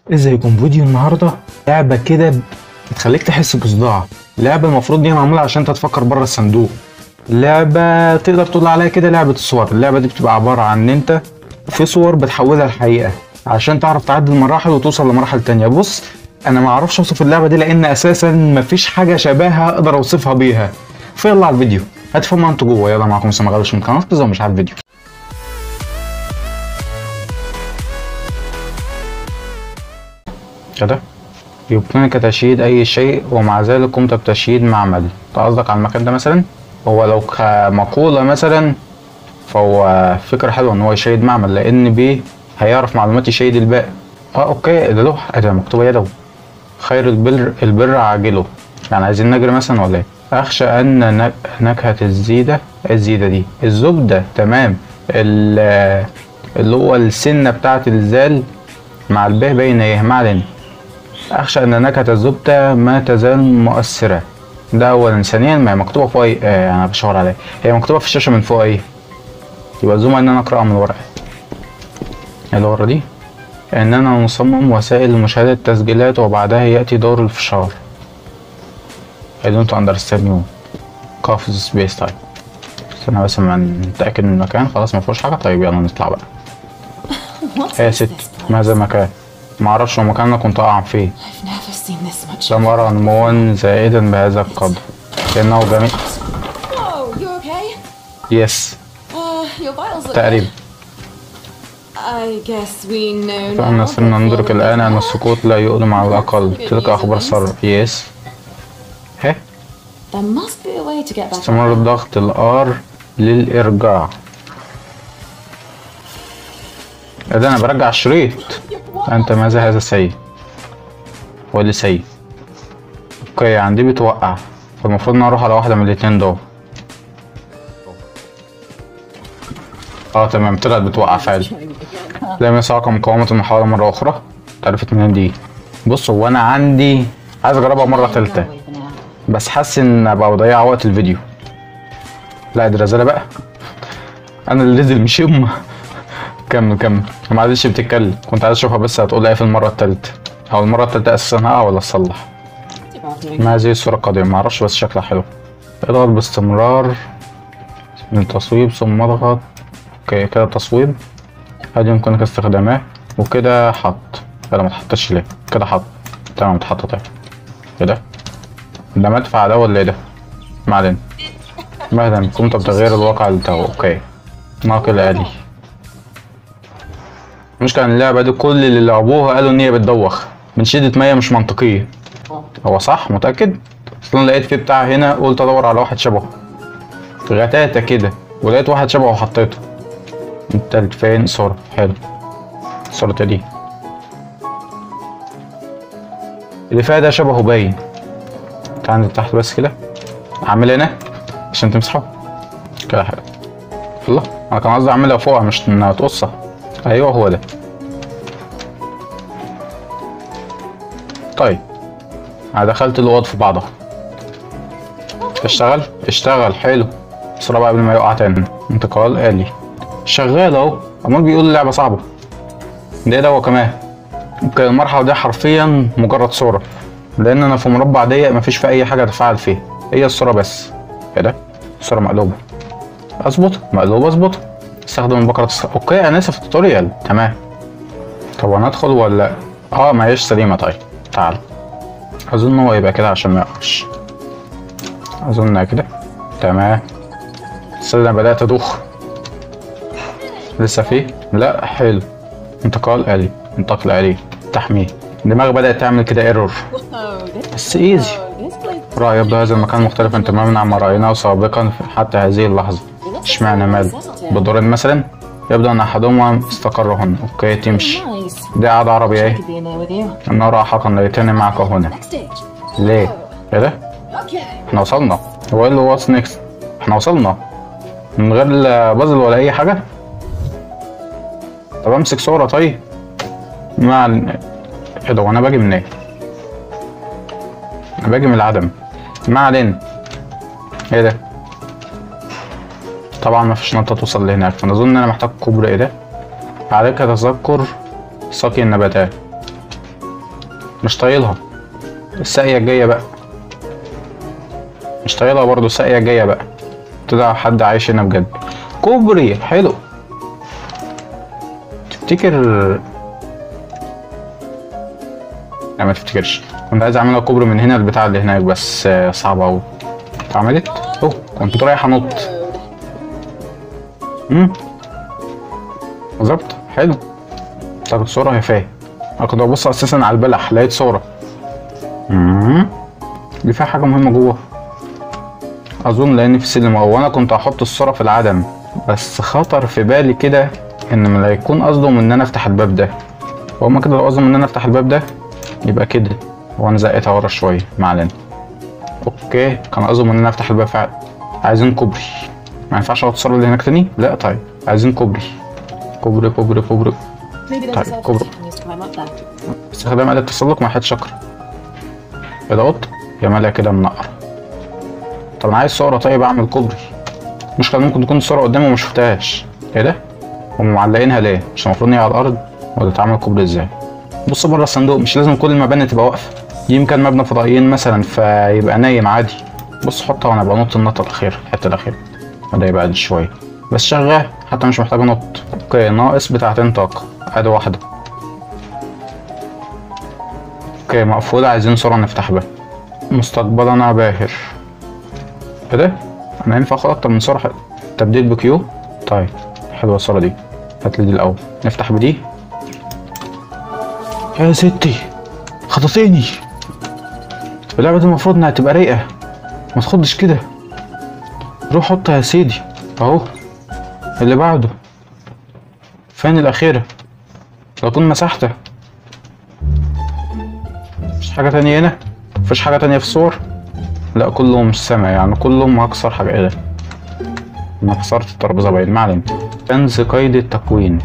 ازيكم فيديو النهارده لعبه كده بتخليك تحس بصداع لعبه المفروض دي معموله عشان انت تفكر بره الصندوق لعبه تقدر تقول عليها كده لعبه الصور اللعبه دي بتبقى عباره عن ان انت في صور بتحولها لحقيقه عشان تعرف تعدي المراحل وتوصل لمراحل تانية بص انا ما اعرفش اوصف اللعبه دي لان اساسا مفيش حاجه شبهها اقدر اوصفها بيها فيلا على الفيديو هتفهموا انتوا جوه يلا معاكم سامع غالش من قناه كذا مش عارف الفيديو كده يمكنك تشييد أي شيء ومع ذلك قمت بتشييد معمل أنت قصدك على المكان ده مثلا هو لو كمقولة مثلا فهو فكرة حلوة إن هو يشيد معمل لأن بيه هيعرف معلومات يشيد الباقي اه اوكي ده لوح ايه ده مكتوبة يدوي خير البر البر عاجله يعني عايزين نجري مثلا ولا ايه اخشى ان نك- نكهة الزيدة الزيدة دي الزبدة تمام ال- اللي هو السنة بتاعت الزال مع الباء باين ايه ما علينا أخشى أن نكهة الزبدة ما تزال مؤثرة ده أولا ثانيا ما هي مكتوبة فوق أي آه أنا بشاور عليها هي مكتوبة في الشاشة من فوق أيه يبقى زوم إن أنا أقرأها من الورقة اللي ورا دي إننا نصمم وسائل لمشاهدة التسجيلات وبعدها يأتي دور الفشار I don't understand you قافز سبيس تايم استنى بس ما نتأكد من المكان خلاص ما فيهوش حاجة طيب يلا نطلع بقى What ايه يا is ست this ماذا المكان معرفش هو مكان أنا كنت أقع فيه I've never seen this much. لم أرى نموا زائدا بهذا القدر كأنه جميل Whoa, you okay? يس Uh, your vitals look تقريبا good. I guess we know فأنا now صرنا that ندرك all الآن أن is well. السكوت لا يؤلم على الأقل تلك أخبار سارة يس ها There must be a way to get back. استمر ضغط الآر للإرجاع إيه ده أنا برجع الشريط أنت ماذا هذا سيء ولا سيء أوكي عندي بتوقع فالمفروض إن أنا أروح على واحدة من الاتنين دول اه تمام طلعت بتوقع فعلا لم يسعك مقاومة المحاولة مرة أخرى تعرفت منين دي بص هو أنا عندي عايز أجربها مرة تالتة بس حاسس إن أبقى بضيع وقت الفيديو لا دي رزالة بقى أنا اللي نزل مش يما كمل كمل ما عادش بتتكلم كنت عايز أشوفها بس هتقول إيه في المرة التالتة أو المرة التالتة أساسا هقع ولا أصلح ما هذه الصورة القادمة معرفش بس شكلها حلو اضغط باستمرار من التصويب ثم اضغط اوكي كده تصويب هذه يمكنك استخدامها وكده حط كده ما اتحطش ليه كده حط تمام اتحط طيب كده ده مدفع ده ولا ايه ده ما علينا مهلا قمت بتغيير الواقع للتو اوكي ناقل آلي المشكلة ان اللعبة دي كل اللي لعبوها قالوا ان هي بتدوخ من شدة ما هي مش منطقية هو صح متأكد اصلا لقيت في بتاع هنا قلت ادور على واحد شبهه غتاتة كده ولقيت واحد شبهه وحطيته انت فين صورة حلو صورة دي اللي فيها ده شبهه باين تعال تحت بس كده اعمل هنا عشان تمسحه كده حلو الله انا كان قصدي اعملها فوق مش انها تقصها ايوه هو ده طيب انا دخلت الاوض في بعضها اشتغل اشتغل حلو بسرعة بقى قبل ما يقع تاني انتقال آلي شغال اهو امال بيقول اللعبة صعبة ده ده هو كمان ممكن المرحلة دي حرفيا مجرد صورة لان انا في مربع ضيق مفيش في اي حاجة اتفاعل فيها هي الصورة بس كده الصورة مقلوبة اظبط مقلوبة اظبط استخدم البقرة تص... اوكي انا لسه في التوتوريال تمام طب انا ادخل ولا اه ما هيش سليمة طيب تعال اظن هو يبقى كده عشان ما يقعش اظن كده تمام بس انا بدأت ادوخ لسه فيه لا حلو انتقال آلي انتقل آلي تحميه الدماغ بدأت تعمل كده ايرور بس ايزي رأي يبدو هذا المكان مختلفا تماما عما رأيناه سابقا حتى هذه اللحظة اشمعنى مال بدورين مثلا يبدو ان احدهما استقر هنا اوكي تمشي دي قاعدة عربي ايه انا أرى حقا ليتني معك هنا ليه ايه ده احنا وصلنا هو ايه اللي واتس نيكست احنا وصلنا من غير لا بازل ولا اي حاجه طب امسك صوره طيب مع ال- ايه ده وانا باجي من ايه انا باجي من العدم ما علينا ايه ده طبعا ما فيش نقطه توصل لهناك فانا اظن ان انا محتاج كوبري ايه ده عليك تذكر سقي النباتات مش طايلها الساقية الجاية بقى مش طايلها برضه الساقية الجاية بقى طلع حد عايش هنا بجد كوبري حلو تفتكر لا ما تفتكرش كنت عايز اعملها كوبري من هنا البتاع اللي هناك بس آه، صعبة اوي اتعملت اوه كنت رايح انط امم بالظبط حلو تاخد صورة يا فاهم انا كنت ببص اساسا على البلح لقيت صورة امم دي فيها حاجة مهمة جوه اظن لاني في سلم او انا كنت هحط الصورة في العدم بس خطر في بالي كده ان لا يكون قصدهم ان انا افتح الباب ده وهما كده لو قصدهم ان انا افتح الباب ده يبقى كده وانا زقيتها ورا شوية ما علينا اوكي كان قصدهم ان انا افتح الباب فعلا عايزين كوبري ما ينفعش احط الصورة اللي هناك تاني لا طيب عايزين كوبري كوبري كوبري كوبري Maybe there's Type a cobra. surface you can use to climb up there. استخدام آلة التسلق مع حد شكر كده قط يا مالها كده منقر طب انا عايز صورة طيب اعمل كوبري مشكلة ممكن تكون الصورة قدامي وما شفتهاش ايه ده؟ هم معلقينها ليه؟ مش المفروض ان هي على الارض ولا تعمل كوبري ازاي؟ بص بره الصندوق مش لازم كل المباني تبقى واقفة يمكن مبنى فضائيين مثلا فيبقى نايم عادي بص حطها وانا بنط النطة الأخيرة الحتة الأخيرة وده يبقى قد شوية بس شغال حتى مش محتاج انط اوكي ناقص بتاعتين طاقة ادي واحدة اوكي مقفولة عايزين صورة نفتح بها مستقبلنا باهر كده انا ينفع اخد اكتر من صورة حلو. تبديل بكيو طيب حلوة الصورة دي هات لي دي الاول نفتح بدي يا ستي خططيني اللعبة دي المفروض انها تبقى رايقة ما تخضش كده روح حطها يا سيدي اهو اللي بعده فين الاخيرة لو اكون مسحتها مفيش حاجة تانية هنا مفيش حاجة تانية في الصور لا كلهم سما يعني كلهم هكسر حاجة ايه ده انا كسرت الترابيزة باين ما علينا كنز قيد التكوين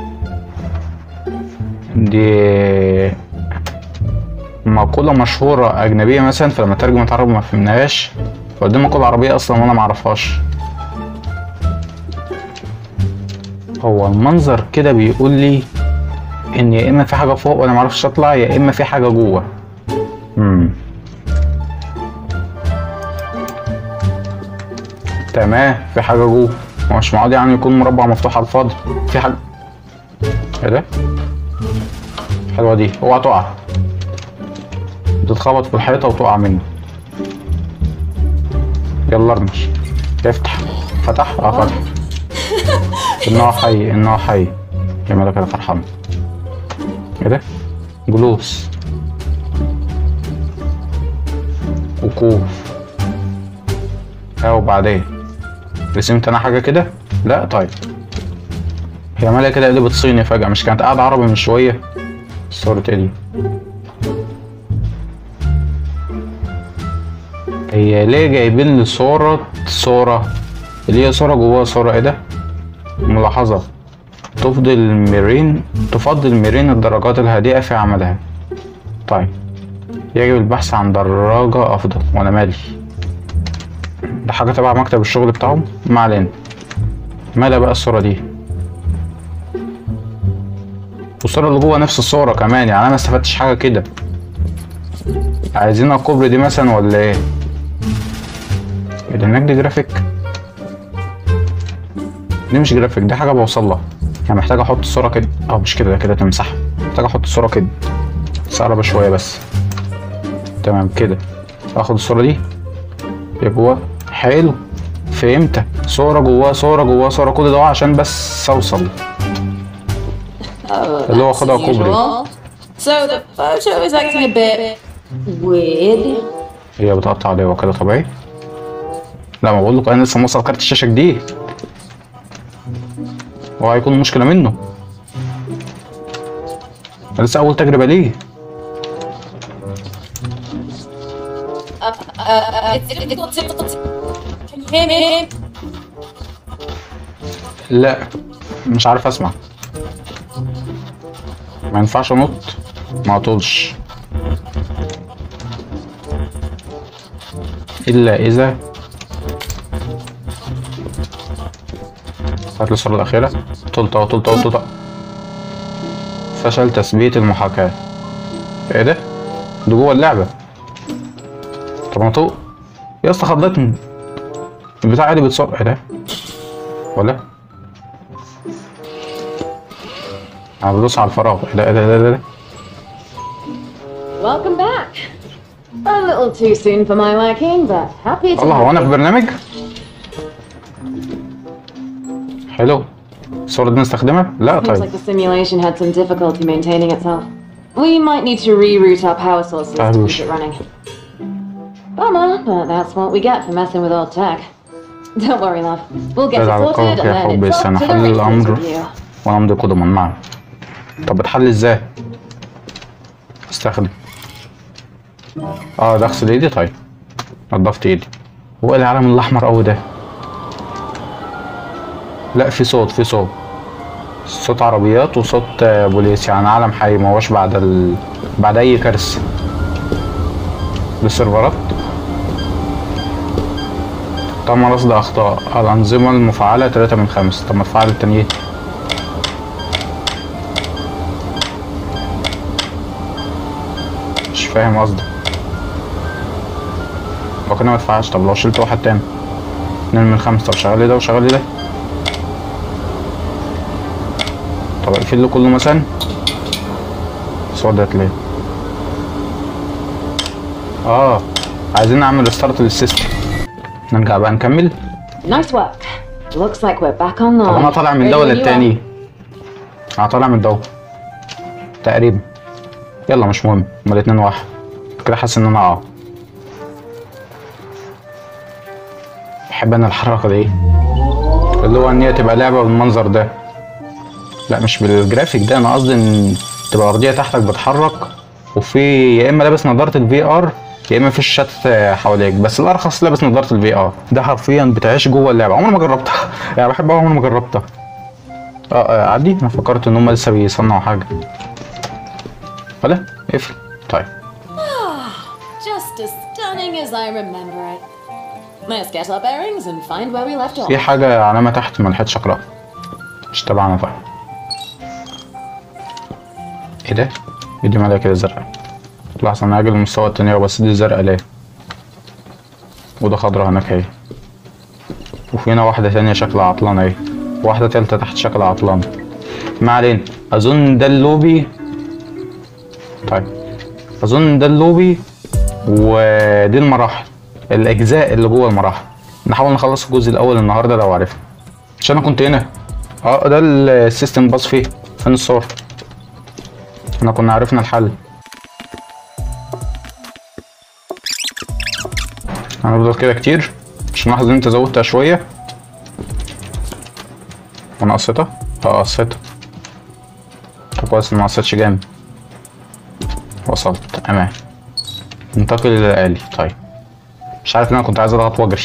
دي مقولة مشهورة أجنبية مثلا فلما ترجمت عربي ما فهمناهاش فقدام مقولة عربية أصلا وأنا معرفهاش هو المنظر كده بيقول لي ان يا اما في حاجه فوق وانا معرفش اطلع يا اما في حاجه جوه امم تمام في حاجه جوه هو مش معقول يعني يكون مربع مفتوح على الفاضي في حاجه ايه ده حلوه دي اوعى تقع تتخبط في الحيطه وتقع مني يلا ارمش افتح فتح اه فتح انه حي انه حي يا مالك انا فرحان كده جلوس وقوف اه وبعدين رسمت انا حاجه كده لا طيب هي مالها كده قلبت صيني فجاه مش كانت قاعده عربي من شويه صورة ايه دي هي ليه جايبين لي صورة صورة اللي هي صورة جواها صورة ايه ده ملاحظة تفضل ميرين تفضل ميرين الدرجات الهادئة في عملها طيب يجب البحث عن دراجة أفضل وأنا مالي ده حاجة تبع مكتب الشغل بتاعهم ما علينا مالها بقى الصورة دي والصورة اللي جوه نفس الصورة كمان يعني أنا ما استفدتش حاجة كده عايزين الكوبري دي مثلا ولا ايه؟ اللي هناك دي جرافيك دي مش جرافيك دي حاجة بوصل لها يعني محتاج احط الصورة كده او مش كده كده تمسحها محتاج احط الصورة كده بس اقرب شوية بس تمام كده اخد الصورة دي يا جوه حلو فهمتك صورة جواها صورة جواها صورة كل ده عشان بس اوصل Oh, اللي هو that's خدها كوبري unusual. So the photo is acting a bit weird. هي بتقطع عليه هو كده طبيعي لا ما بقول لك انا لسه موصل كارت الشاشة جديد هو هيكون مشكلة منه أنا لسه أول تجربة ليه Uh, it's difficult to. Can you hear me? لا مش عارف اسمع ما ينفعش انط ما اطولش الا اذا هات لي الصورة الأخيرة طلت أهو طلت أهو طلت أهو. فشل تثبيت المحاكاة ايه ده؟ ده جوه اللعبة طب انا طوق يا اسطى خضتني البتاع عادي بيتصور ايه ده ولا انا بدوس على الفراغ ايه ده ايه ده ايه ده, إيه ده؟ Welcome back. A little too soon for my liking, but happy to الله هو have انا في you. برنامج حلو الصورة دي نستخدمها؟ لا Seems طيب like the simulation had some difficulty maintaining itself. We might need to reroute our power sources to Tabush. keep it running. Bummer, but that's what we get for messing with old tech. Don't worry, love. We'll get it لا، لا، sorted and يا then حبي، it's up to the سنحل races الأمر. with you. وانا امضي قدما معه طب بتحل ازاي؟ استخدم اه ده اغسل ايدي طيب نضفت ايدي هو إيه العلم الاحمر قوي ده لا في صوت في صوت صوت عربيات وصوت آه، بوليس يعني علم حي ما هوش بعد ال... بعد اي كارثه بالسيرفرات تم رصد اخطاء الانظمه المفعله 3 من 5 طب ما تفعل التانيين مش فاهم قصدك هو كده ما يدفعش طب لو شلت واحد تاني اتنين من خمسة طب شغل لي ده وشغل لي ده طب اقفل له كله مثلا صدت ليه اه عايزين نعمل ريستارت للسيستم نرجع بقى نكمل Nice work. Looks like we're back طب online. انا طالع من Ready ده ولا when you are. التاني انا طالع من ده تقريبا يلا مش مهم هما الاتنين واحد كده حاسس ان انا اه بحب انا الحركه دي اللي هو ان هي تبقى لعبه بالمنظر ده لا مش بالجرافيك ده انا قصدي ان تبقى الارضيه تحتك بتتحرك وفي يا اما لابس نظاره الفي ار يا اما في شاشات حواليك بس الارخص لابس نظاره الفي ار ده حرفيا بتعيش جوه اللعبه عمري ما جربتها يعني بحبها عمري ما جربتها اه اه عادي انا فكرت ان هم لسه بيصنعوا حاجه ولا اقفل طيب Just as stunning as I remember it. Let's get our bearings and find where we left off. في حاجه علامه تحت ما لحقتش اقراها مش تبعنا طيب ايه ده ايه دي مالها كده زرقاء لحظه انا هاجي المستوى التاني بس دي زرقاء ليه وده خضرا هناك اهي وفي هنا واحده تانية شكلها عطلان اهي واحده تالتة تحت شكلها عطلان ما علينا اظن ده اللوبي طيب اظن ده اللوبي ودي المراحل الاجزاء اللي جوه المراحل نحاول نخلص الجزء الاول النهارده لو عرفنا عشان انا كنت هنا اه ده السيستم باص فيه فين الصور احنا كنا عرفنا الحل هنفضل كده كتير مش ملاحظ ان انت زودتها شويه وانا قصيتها اه قصيتها طب كويس إن ما قصيتش جامد وصلت امان ننتقل الى الآلي طيب مش عارف ان انا كنت عايز اضغط واجري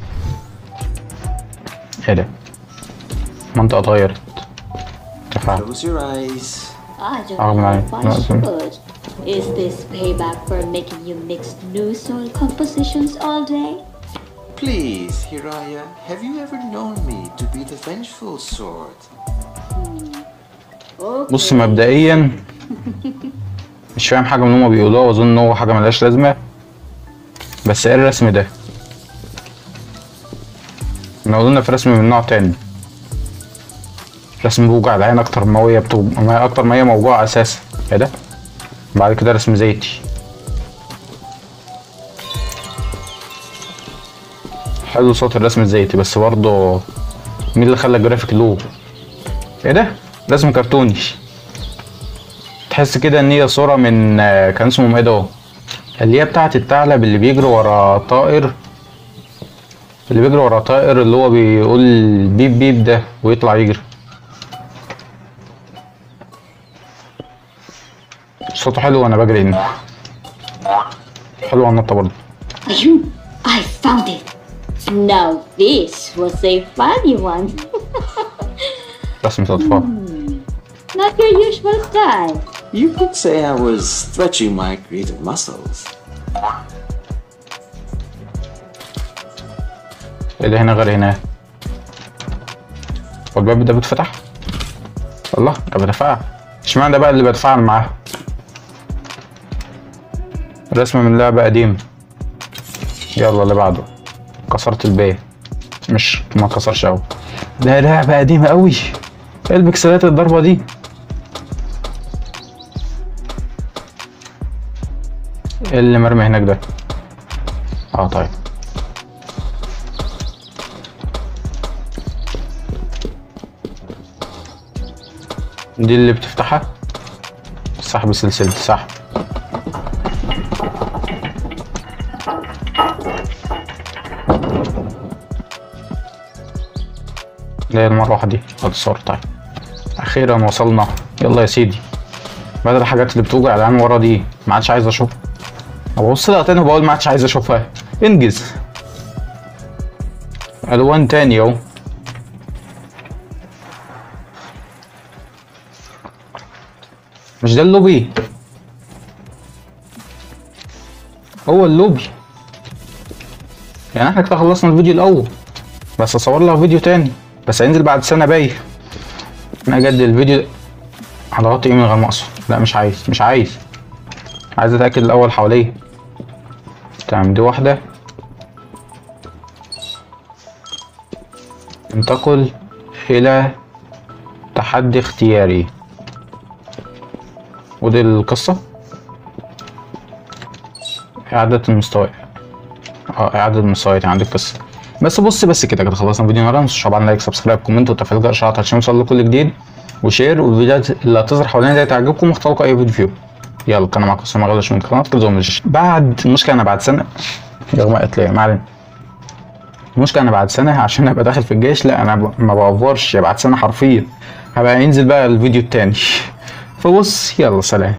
ايه ده المنطقة اتغيرت ارتفاع Close your eyes. I don't Oh, know my. if I No, should. Is this payback for making you mix new soil compositions all day? Please, Hiraya, have you ever known me to be the vengeful sort? Okay. بص مبدئيا مش فاهم حاجة من اللي هما بيقولوها واظن ان هو حاجة ملهاش لازمة بس ايه الرسم ده؟ احنا قلنا في رسم من نوع تاني رسم بوجع العين اكتر ما هي بتوج... ما هي اكتر ما هي موجوعة اساسا ايه ده؟ بعد كده رسم زيتي حلو صوت الرسم الزيتي بس برضه مين اللي خلى الجرافيك لو ايه ده؟ رسم كرتوني تحس كده ان هي صورة من آه، كان اسمه ايه ده اللي هي بتاعت الثعلب اللي بيجري ورا طائر اللي بيجري ورا طائر اللي هو بيقول بيب بيب ده ويطلع يجري صوته حلو وانا بجري هنا حلو على النطة برضه You, I found it. Now this was a funny one. رسمة اطفال Not your usual style. You could say I was stretching my creative muscles. ايه اللي هنا غير هنا هو الباب ده بيتفتح الله ده بتفاعل اشمعنى ده بقى اللي بتفاعل معاه رسمة من لعبة قديمة يلا اللي بعده كسرت الباقي مش ما كسرش أوي ده لعبة قديمة أوي ايه البكسلات الضربة دي ايه اللي مرمي هناك ده اه طيب دي اللي بتفتحها سحب سلسلة سحب ده هي المروحة دي هتصور طيب أخيرا وصلنا يلا يا سيدي بدل الحاجات اللي بتوجع العين ورا دي ما عادش عايز أشوفها أبص لها تاني وبقول ما عادش عايز أشوفها انجز ألوان تاني أهو مش ده اللوبي هو اللوبي يعني احنا كده خلصنا الفيديو الاول بس اصور لها فيديو تاني بس هينزل بعد سنه باين انا اجدد الفيديو هضغط ايه من غير ما اقصد لا مش عايز مش عايز عايز اتاكد الاول حواليه تمام دي واحده انتقل الى تحدي اختياري ودي القصة إعادة المستوى اه إعادة المستويات عندي القصة بس بص بس كده كده خلصنا الفيديو النهارده متنسوش طبعا لايك سبسكرايب كومنت وتفعيل جرس الاشعارات عشان يوصل لكل جديد وشير والفيديوهات اللي هتظهر حوالينا دي تعجبكم واختاروا اي فيديو فيهم يلا كان معاكم اسامه غلاش من قناه كلزوم بعد المشكله انا بعد سنه رغم قتلية ما علينا المشكله انا بعد سنه عشان ابقى داخل في الجيش لا انا ب- ما بأفورش بعد سنه حرفيا هبقى ينزل بقى الفيديو التاني فبص يلا سلام